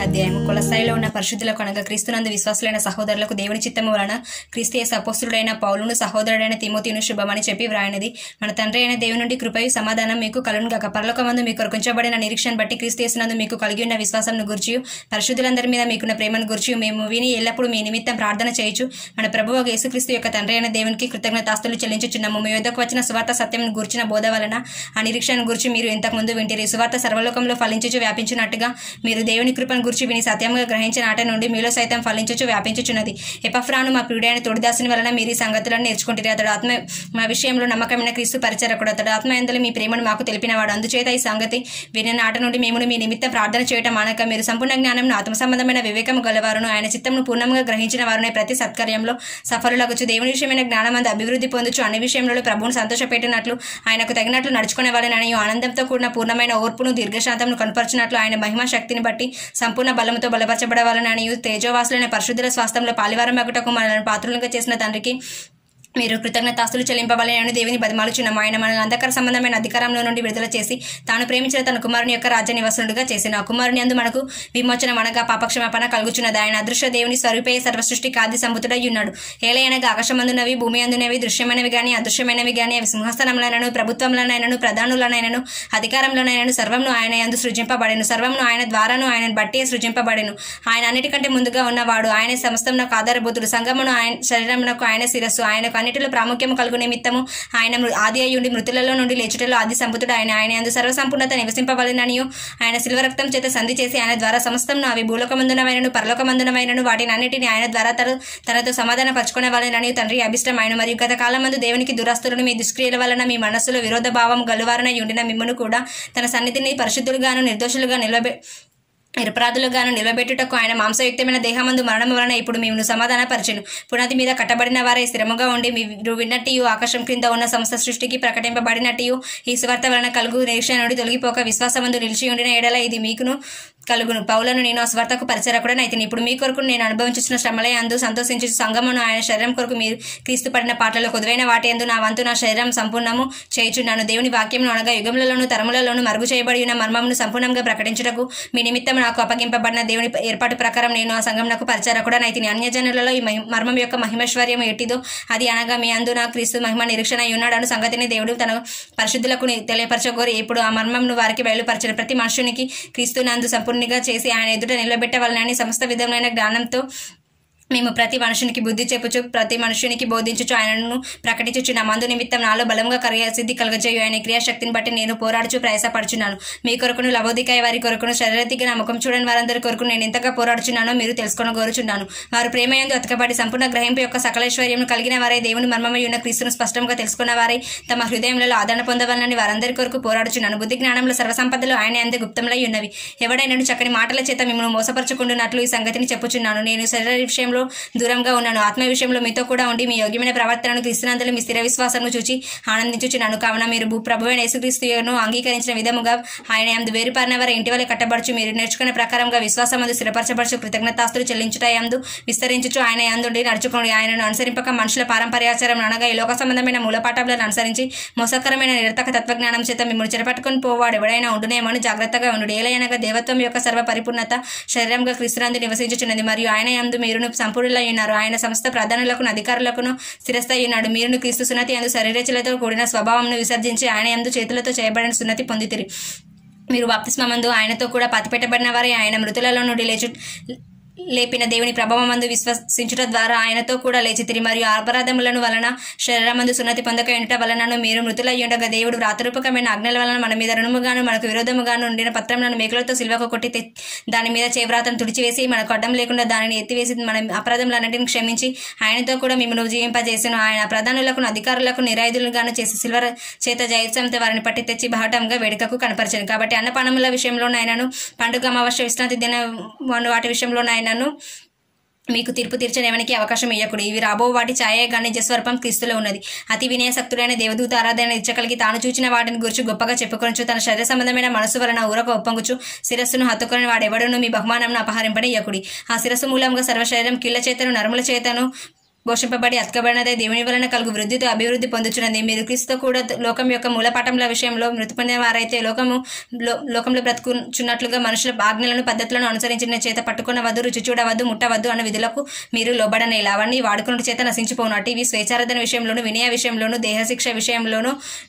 అధ్యాయం కొలసాయిలో ఉన్న పరిశుద్ధులకు అనగా క్రీస్తునందు విశ్వాసులైన సహోదరులకు దేవుని చిత్తము వలన క్రీస్తు యేసు అపోస్తుడైన పౌలును సహోదరుడైన తిమోతిను శుభమని చెప్పి వ్రాయనది మన తండ్రి అయిన దేవుని నుండి కృపయు సమాధానం మీకు కలును గాక పరలోకమందు మీకు కొరకుంచబడిన నిరీక్షణ బట్టి క్రీస్తు యేసునందు మీకు కలిగి ఉన్న విశ్వాసంను గుర్చి పరిశుద్ధులందరి మీద మీకున్న ప్రేమను గుర్చి మేము విని ఎల్లప్పుడూ మీ నిమిత్తం ప్రార్థన చేయొచ్చు మన ప్రభు యేసుక్రీస్తు యొక్క తండ్రి అయిన దేవునికి కృతజ్ఞతాస్తులు చెల్లించుచున్నాము మీ యొద్దకు వచ్చిన సువార్త సత్యం గుర్చిన బోధ వలన ఆ నిరీక్షణ గురించి మీరు ఇంతకు ముందు వింటిరి సువార్త సర్వలోకంలో ఫలించుచు వ్యాపించినట్టుగా మీరు దేవుని కృపను గురించి విని సత్యంగా గ్రహించిన ఆట నుండి మీలో సైతం ఫలించుచు వ్యాపించుచున్నది ఎపఫ్రాను మా ప్రియుడైన తోడిదాసుని వలన మీరు ఈ సంగతులను నేర్చుకుంటారు అతడు ఆత్మ మా విషయంలో నమ్మకమైన క్రీస్తు పరిచరకుడు అతడు ఆత్మ ఎందలు మీ ప్రేమను మాకు తెలిపినవాడు అందుచేత ఈ సంగతి వినిన ఆట నుండి మేము మీ నిమిత్తం ప్రార్థన చేయటం మానక మీరు సంపూర్ణ జ్ఞానం ఆత్మ సంబంధమైన వివేకము గలవారును ఆయన చిత్తంను పూర్ణంగా గ్రహించిన వారునే ప్రతి సత్కార్యంలో సఫలులగచ్చు దేవుని విషయమైన జ్ఞానమందు అభివృద్ధి పొందుచు అన్ని విషయంలో ప్రభువును సంతోషపెట్టినట్లు ఆయనకు తగినట్లు నడుచుకునే వాళ్ళని ఆనందంతో కూడిన పూర్ణమైన ఓర్పును దీర్ఘశాంతమును కనపరచినట్లు ఆయన మహిమ శక్తిని బట్టి సంపూర్ణ బలముతో బలపరచబడవాలని తేజోవాసులైన పరిశుద్ధుల స్వాస్థంలో పాలివారం మగుటకు మనల్ని పాత్రులుగా చేసిన తండ్రికి మీరు కృతజ్ఞతాస్తులు చెల్లింపబలని దేవుని బతిమాలుచున్నాము ఆయన మనల్ని అంధకార సంబంధమైన అధికారంలో నుండి విడుదల చేసి తాను ప్రేమించిన తన కుమారుని యొక్క రాజ్య నివాసులుగా చేసిన ఆ కుమారుని అందు మనకు విమోచన అనగా పాపక్షమాపణ కలుగుచున్నది ఆయన అదృశ్య దేవుని స్వరూపే సర్వసృష్టి కాది సంబుతుడై ఉన్నాడు ఏలయనగా ఆకాశమందునవి భూమి అందునవి దృశ్యమైనవి గాని అదృశ్యమైనవి గాని అవి సింహాసనంలోనైనను ప్రభుత్వంలోనైనను ప్రధానులనైనను అధికారంలోనైనను సర్వంను ఆయన యందు సృజింపబడెను సర్వంను ఆయన ద్వారాను ఆయన బట్టి సృజింపబడెను ఆయన అన్నిటికంటే ముందుగా ఉన్నవాడు ఆయన సమస్తమునకు ఆధారభూతుడు సంగమును ఆయన శరీరమునకు ఆయన శిరస్సు ఆయనకు అన్నిటిలో ప్రాముఖ్యము కలుగు నిమిత్తము ఆయన మృ- ఆది అయ్యుండి మృతులలో నుండి లేచుటలో ఆది సంపుతుడు ఆయన ఆయన అందు సర్వసంపూర్ణత నివసింపవలననియు ఆయన శిల్వరక్తం చేత సంధి చేసి ఆయన ద్వారా సమస్తంను అవి భూలోకమందునమైనను పరలోకమందునమైనను వాటిని అన్నిటిని ఆయన ద్వారా తన తనతో సమాధాన పరచుకునే వాళ్ళని తండ్రి అభిష్టం ఆయన మరియు గత కాలమందు దేవునికి దురస్తులను మీ దుష్క్రియల వలన మీ మనస్సులో విరోధ భావం గలువారనై ఉండిన మిమ్మను కూడా తన సన్నిధిని పరిశుద్ధులుగాను నిర్దోషులుగా నిలబె నిరపరాధులుగాను నిలబెట్టుటకు ఆయన మాంసయుక్తమైన దేహమందు మరణం వలన ఇప్పుడు మేము సమాధానపరచెను పునాది మీద కట్టబడిన వారే స్థిరముగా ఉండి మీరు విన్నట్టు ఆకాశం క్రింద ఉన్న సంస్థ సృష్టికి ప్రకటింపబడినట్టు ఈ సువార్త వలన కలుగు నిరీక్షణ నుండి తొలగిపోక విశ్వాసమందు నిలిచి ఉండిన ఎడల ఇది మీకును కలుగును పౌలను నేను ఆ స్వార్థకు పరిచరకుడని అయితే ఇప్పుడు మీ కొరకు నేను అనుభవించిన శ్రమలే అందు సంతోషించి సంగమును ఆయన శరీరం కొరకు మీరు క్రీస్తు పడిన పాటలో కొదువైన వాటి ఎందు నా వంతు నా శరీరం సంపూర్ణము చేయుచున్నాను దేవుని వాక్యమును అనగా యుగములలోను తరములలోను మరుగు చేయబడి ఉన్న మర్మమును సంపూర్ణంగా ప్రకటించుటకు మీ నిమిత్తం నాకు అప్పగింపబడిన దేవుని ఏర్పాటు ప్రకారం నేను ఆ సంఘంనకు పరిచరకుడని అయితే అన్యజనులలో ఈ మహి- మర్మం యొక్క మహిమశ్వర్యం ఎట్టిదో అది అనగా మీ అందు నా క్రీస్తు మహిమ నిరీక్షణ అయి ఉన్నాడు అను సంగతిని దేవుడు తన పరిశుద్ధులకు ని- తెలియపరచగోరి ఇప్పుడు ఆ మర్మంను వారికి బయలుపరచిన ప్రతి మనుషునికి క్రీస్తు నందు సంపూర్ణంగా చేసి ఆయన ఎదుట నిలబెట్టవాలని సమస్త విధమైన జ్ఞానంతో మేము ప్రతి మనుషునికి బుద్ధి చెప్పుచు ప్రతి మనుషునికి బోధించుచు ఆయనను ప్రకటించుచు నా మందు నిమిత్తం నాలో బలంగా క్రియాసిద్ధి కలగజేయు ఆయన క్రియాశక్తిని బట్టి నేను పోరాడుచు ప్రయాసపడుచున్నాను మీ కొరకును లవోదికాయ వారి కొరకును శరీరతిగా నా ముఖం చూడని వారందరి కొరకు నేను ఎంతగా పోరాడుచున్నానో మీరు తెలుసుకొని కోరుచున్నాను వారు ప్రేమయందు అతకబడి సంపూర్ణ గ్రహింపు యొక్క సకలైశ్వర్యం కలిగిన వారే దేవుని మర్మమై ఉన్న క్రీస్తును స్పష్టంగా తెలుసుకున్న వారై తమ హృదయంలో ఆదరణ పొందవాలని వారందరి కొరకు పోరాడుచున్నాను బుద్ధి జ్ఞానంలో సర్వసంపదలు ఆయన అంతే గుప్తంలో ఉన్నవి ఎవడైనా చక్కని మాటల చేత మిమ్మల్ని మోసపరచుకుంటున్నట్లు ఈ సంగతిని చెప్పుచున్నాను నేను శరీర విషయంలో దూరంగా ఉన్నాను ఆత్మ విషయంలో మీతో కూడా ఉండి మీ యోగ్యమైన ప్రవర్తనను క్రీస్తునందులు మీ స్థిర విశ్వాసము చూచి ఆనందించుచున్నాను కావున మీరు భూ ప్రభువైన యేసుక్రీస్తును అంగీకరించిన విధముగా ఆయన అందు వేరుపారిన వారి ఇంటి వల్ల కట్టబడుచు మీరు నేర్చుకున్న ప్రకారంగా విశ్వాసం అందు స్థిరపరచబడుచు కృతజ్ఞతాస్తులు చెల్లించుట యందు విస్తరించుచు ఆయన అందుండి నడుచుకోండి ఆయనను అనుసరింపక మనుషుల పారంపర్యాచారం అనగా ఈ లోక సంబంధమైన మూలపాఠాలను అనుసరించి మోసకరమైన నిరతక తత్వజ్ఞానం చేత మిమ్మల్ని చెరపట్టుకుని పోవాడు ఎవడైనా ఉండునేమని జాగ్రత్తగా ఉండు ఏలయనగా దేవత్వం యొక్క సర్వ పరిపూర్ణత శరీరంగా క్రీస్తునందు నివసించుచున్నది మరియు ఆయన యందు మీరును సంపూర్ణులై ఉన్నారు ఆయన సంస్థ ప్రధానులకు అధికారులకును స్థిరస్థాయి ఉన్నాడు మీరును క్రీస్తు సున్నతి అందు శరీరచలతో కూడిన స్వభావంను విసర్జించి ఆయన యందు చేతులతో చేయబడిన సున్నతి పొందితిరి మీరు బాప్తిస్మందు ఆయనతో కూడా పాతిపెట్టబడిన వారే ఆయన మృతులలో నుండి లేచు లేపిన దేవుని ప్రభావమందు విశ్వసించుట ద్వారా ఆయనతో కూడా లేచితిరి మరియు అపరాధములను వలన శరీరమందు సున్నతి పొందక ఉండట వలనను మీరు మృతులై ఉండగా దేవుడు వ్రాతరూపకమైన ఆజ్ఞల వలన మన మీద రుణముగాను మనకు విరోధముగాను ఉండిన పత్రములను మేకలతో సిల్వకు కొట్టి తె- దాని మీద చేవ్రాతను తుడిచివేసి మనకు అడ్డం లేకుండా దానిని ఎత్తివేసి మన అపరాధములన్నింటిని క్షమించి ఆయనతో కూడా మిమ్మల్ని జీవింపజేసిన ఆయన ప్రధానులకు అధికారులకు నిరాయుధులుగాను చేసి సిల్వర్ చేత జయత్సంతో వారిని పట్టి తెచ్చి బహటంగా వేడుకకు కనపరిచాను కాబట్టి అన్నపానముల విషయంలో నాయనను పండుగ అమావాస్య విశ్రాంతి దిన వాటి విషయంలో నాయనను మీకు తీర్పు తీర్చనేవనికి అవకాశం ఇవ్వకుడు ఇవి రాబో వాటి ఛాయ గాని జస్వరూపం క్రీస్తులో ఉన్నది అతి వినయశక్తుడైన దేవదూత ఆరాధన ఇచ్చగలిగి తాను చూచిన వాటిని గురించి గొప్పగా చెప్పుకొనచ్చు తన శరీర సంబంధమైన మనసు వలన ఊరకు ఒప్పంగుచు శిరస్సును హత్తుకొని వాడెవడును మీ బహుమానంను అపహరింపని ఇయ్యకుడి ఆ శిరస్సు మూలంగా సర్వ శరీరం కీళ్ల చేతను నరముల చేతను పోషింపబడి అతకబడినదే దేవుని వలన కలుగు వృద్ధితో అభివృద్ధి పొందుచున్నది మీరు క్రీస్తుతో కూడా లోకం యొక్క మూలపాఠంల విషయంలో మృతి పొందిన వారైతే లోకము లో- లోకంలో బ్రతుకుచున్నట్లుగా మనుషుల ఆజ్ఞలను పద్ధతులను అనుసరించిన చేత పట్టుకునవద్దు రుచి చూడవద్దు ముట్టవద్దు అన్న విధులకు మీరు లోబడనేలా అవన్నీ వాడుకున్న చేత నశించిపోనట్టు ఇవి స్వేచ్ఛారాధన విషయంలోను వినయ విషయంలోను దేహశిక్ష విషయంలోను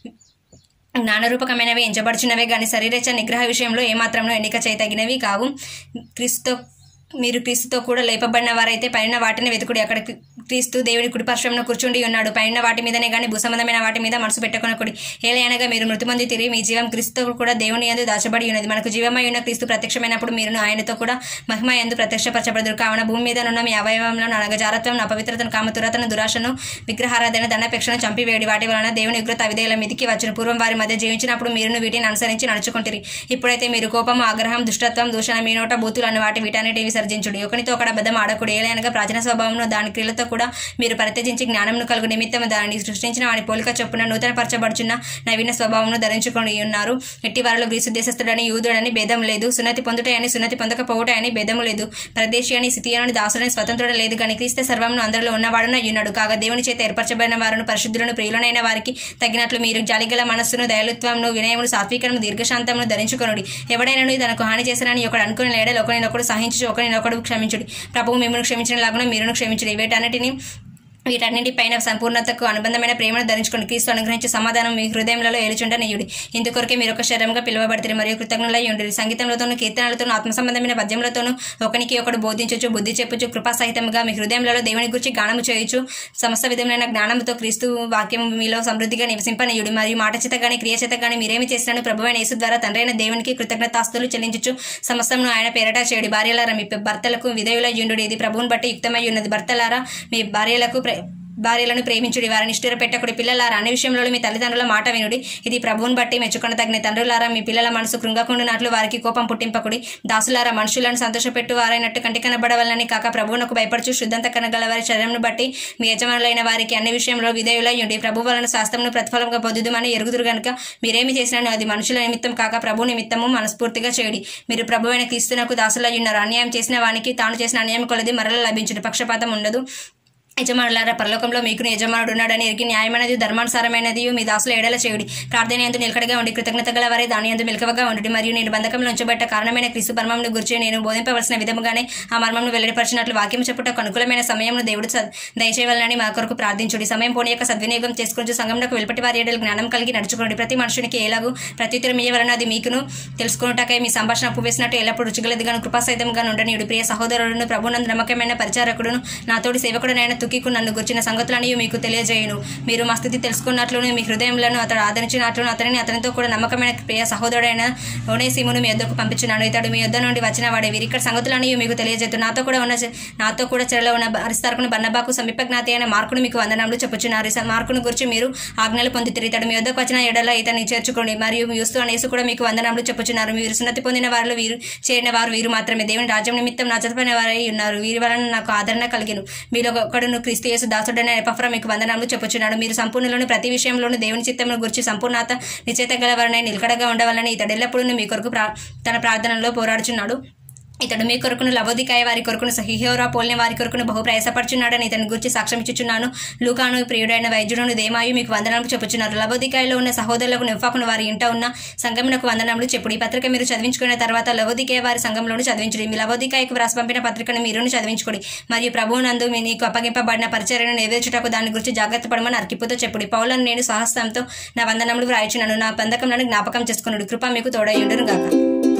జ్ఞానరూపకమైనవి ఎంచబడుచున్నవే గాని శరీరేచ్ఛ నిగ్రహ విషయంలో ఏమాత్రంలో ఎన్నిక చేయతగినవి కావు క్రీస్తుతో మీరు క్రీస్తుతో కూడా లేపబడిన వారైతే పైన వాటిని వెతుకుడి అక్కడ క్రీ- క్రీస్తు దేవుని కుడిపార్శ్వంలో కూర్చుండి ఉన్నాడు పైన వాటి మీదనే గాని భూసంబంధమైన వాటి మీద మనసు పెట్టుకొనకుడి ఏలైనగా మీరు మృతి పొంది తిరిగి మీ జీవం క్రీస్తుతో కూడా దేవుని యందు దాచబడి ఉన్నది మనకు జీవమై ఉన్న క్రీస్తు ప్రత్యక్షమైనప్పుడు మీరు ఆయనతో కూడా మహిమ యందు ప్రత్యక్షపరచబడదురు కావున భూమి మీద ఉన్న మీ అవయవంలో అనగజారత్వం అపవిత్రతను కామతురతను దురాశను విగ్రహారాధన దండపేక్షను చంపివేడి వాటి వలన దేవుని ఉగ్రత అవిధేయుల మీదికి వచ్చిన పూర్వం వారి మధ్య జీవించినప్పుడు మీరును వీటిని అనుసరించి నడుచుకుంటారు ఇప్పుడైతే మీరు కోపము ఆగ్రహం దుష్టత్వం దూషణ మీ నోట బూతులు అన్న వాటి వీటన్నిటి విసర్జించుడి ఒకనితో ఒకడ బద్దం ఆడకుడు ఏలైనగా ప్రాచీన స్వభావమును దాని క్రియలతో కూడా మీరు పరిత్యజించి జ్ఞానమును కలుగు నిమిత్తం దానిని సృష్టించిన వాని పోలిక చొప్పున నూతన పరచబడుచున్న నవీన స్వభావమును ధరించుకొని ఉన్నారు ఎట్టి వారిలో గ్రీసు దేశస్థుడని యూదుడని భేదం లేదు సున్నతి పొందుటయని సున్నతి పొందకపోవటయని భేదము లేదు ప్రదేశీ అని స్థితియని దాసుడని స్వతంత్రుడు లేదు కానీ క్రీస్తే సర్వమును అందరిలో ఉన్నవాడున ఉన్నాడు కాగా దేవుని చేత ఏర్పరచబడిన వారును పరిశుద్ధులను ప్రియులనైన వారికి తగినట్లు మీరు జాలిగల మనస్సును దయాలుత్వమును వినయమును సాత్వికమును దీర్ఘశాంతమును ధరించుకొనుడి ఎవడైనను తనకు హాని చేశానని ఒకడు అనుకుని లేడలు ఒకరినొకడు సహించు ఒకరినొకడు క్షమించుడి ప్రభువు మిమ్మల్ని క్షమించిన లాగున మీరును క్షమించుడి వీటన్నిటిని వీటన్నిటిపైన సంపూర్ణతకు అనుబంధమైన ప్రేమను ధరించుకుని క్రీస్తు అనుగ్రహించే సమాధానం మీ హృదయంలో ఏలుచుండనియుడి ఇందుకొరకే మీరు ఒక శరీరంగా పిలువబడతారు మరియు కృతజ్ఞులై ఉండి సంగీతంలోతోనూ కీర్తనలతోనూ ఆత్మ సంబంధమైన పద్యములతోనూ ఒకనికి ఒకడు బోధించచ్చు బుద్ధి చెప్పుచు కృపా సహితంగా మీ హృదయంలో దేవుని గురించి గానము చేయొచ్చు సమస్త విధమైన జ్ఞానంతో క్రీస్తు వాక్యం మీలో సమృద్ధిగా నివసింపనీయుడి మరియు మాట చేత గాని క్రియ చేత గాని మీరేమి చేసినాను ప్రభువైన యేసు ద్వారా తండ్రైన దేవునికి కృతజ్ఞతాస్తులు చెల్లించచ్చు సమస్తమును ఆయన పేరట చేయడి భార్యలారా మీ భర్తలకు విధేయుల యుండు ఇది ప్రభువుని బట్టి యుక్తమై ఉన్నది భర్తలారా మీ భార్యలకు ప్ర- భార్యలను ప్రేమించుడి వారిని ఇష్టర పెట్టకుడి పిల్లలారా అన్ని విషయంలో మీ తల్లిదండ్రుల మాట వినుడి ఇది ప్రభువుని బట్టి మెచ్చుకొన తగిన తండ్రులారా మీ పిల్లల మనసు కృంగకుండునట్లు వారికి కోపం పుట్టింపకుడి దాసులారా మనుషులను సంతోషపెట్టు వారైనట్టు కంటి కనబడవలని కాక ప్రభువునకు భయపడుచు శుద్ధంత కనగల వారి శరీరంను బట్టి మీ యజమానులైన వారికి అన్ని విషయంలో విధేయులయ్యుండి ప్రభు వలన శాస్త్రమును ప్రతిఫలంగా పొందుదుమని ఎరుగుదురు గనుక మీరేమి చేసినాను అది మనుషుల నిమిత్తం కాక ప్రభు నిమిత్తము మనస్ఫూర్తిగా చేయండి మీరు ప్రభువైన క్రీస్తునకు దాసులై ఉన్నారు అన్యాయం చేసిన వానికి తాను చేసిన అన్యాయం కొలది మరల లభించుడు పక్షపాతం ఉండదు యజమానులారా పరలోకంలో మీకు యజమానుడు ఉన్నాడని ఎరిగి న్యాయమైనది ధర్మానుసారమైనది మీ దాసుల ఎడల చేయుడి ప్రార్థన ఎందు నిలకడగా ఉండి కృతజ్ఞత గల వారే దాని ఎందు మెలకవగా ఉండి మరియు నేను బంధకంలో ఉంచబట్ట కారణమైన క్రీస్తు మర్మంను గురించి నేను బోధింపవలసిన విధముగానే ఆ మర్మంను వెల్లడిపరిచినట్లు వాక్యం చెప్పుటకు అనుకూలమైన సమయంలో దేవుడు స- దయచేయవాలని మా కొరకు ప్రార్థించుడి సమయం పోనీ యొక్క సద్వినియోగం చేసుకుని సంఘంలో వెలుపటి వారి ఎడల జ్ఞానం కలిగి నడుచుకోండి ప్రతి మనుషునికి ఎలాగూ ప్రత్యుత్తరం ఇవ్వాలని అది మీకును తెలుసుకున్నటకై మీ సంభాషణ పువ్వేసినట్టు ఎల్లప్పుడు రుచిగలదిగాను కృపాసహితంగా ఉండనీయుడు ప్రియ సహోదరుడును ప్రభునందు నమ్మకమైన పరిచారకుడును నాతోటి సేవకుడునైన తుకికు నన్ను గుర్చిన సంగతులని మీకు తెలియజేయును మీరు మా స్థితి తెలుసుకున్నట్లును మీ హృదయంలో అతడు ఆదరించినట్లును అతనిని అతనితో కూడా నమ్మకమైన ప్రియ సహోదరుడైన ఓనేసీమును మీ యొద్దకు పంపించున్నాను ఇతడు మీ యొద్ద నుండి వచ్చిన వాడే వీరిక్కడ సంగతులని మీకు తెలియజేస్తూ నాతో కూడా ఉన్న నాతో కూడా చెరలో ఉన్న అరిస్తారకును బన్నబాకు సమీప జ్ఞాతి అయిన మార్కును మీకు వందనములు చెప్పుచున్నారు ఈ మార్కును గురించి మీరు ఆజ్ఞలు పొందితిరి ఇతడు మీ వద్దకు వచ్చిన ఎడల ఇతన్ని చేర్చుకోండి మరియు యూస్తు అనేసు కూడా మీకు వందనములు చెప్పుచున్నారు మీరు సున్నతి పొందిన వారిలో వీరు చేరిన వారు వీరు మాత్రమే దేవుని రాజ్యం నిమిత్తం నచ్చకపోయిన వారై ఉన్నారు వీరి వలన నాకు ఆదరణ కలిగిను మీలో ఒకడును క్రీస్తు యేసు దాసుడైన ఎపఫ్రా మీకు వందనములు చెప్పుచున్నాడు మీరు సంపూర్ణలోని ప్రతి విషయంలోనూ దేవుని చిత్తమును గురించి సంపూర్ణత నిశ్చేత గలవారనై నిలకడగా ఉండవాలని ఇతడు ఎల్లప్పుడూ మీ కొరకు ప్రా- తన ప్రార్థనలో పోరాడుచున్నాడు ఇతడు మీ కొరకును లవోదికాయ వారి కొరకును సహిహోరా పోలిన వారి కొరకును బహు ప్రయాసపడుచున్నాడని ఇతని గురించి సాక్ష్యం ఇచ్చుచున్నాను లూకాను ప్రియుడైన వైద్యుడును దేమాయు మీకు వందనములు చెప్పుచున్నారు లవోదికాయలో ఉన్న సహోదరులకు నింఫాకును వారి ఇంట ఉన్న సంఘమునకు వందనములు చెప్పుడు ఈ పత్రిక మీరు చదివించుకున్న తర్వాత లవోదికాయ వారి సంఘంలోను చదివించుడి మీ లవోదికాయకు వ్రాసి పంపిన పత్రికను మీరును చదివించుకోండి మరియు ప్రభువునందు మీ నీకు అప్పగింపబడిన పరిచర్యను నెరవేర్చుటకు దాని గురించి జాగ్రత్త పడమని అర్కిప్పుతో చెప్పుడు పౌలను నేను సాహసంతో నా వందనములు వ్రాయించున్నాను నా బంధకములను జ్ఞాపకం చేసుకున్నాడు కృప మీకు తోడై ఉండును గాక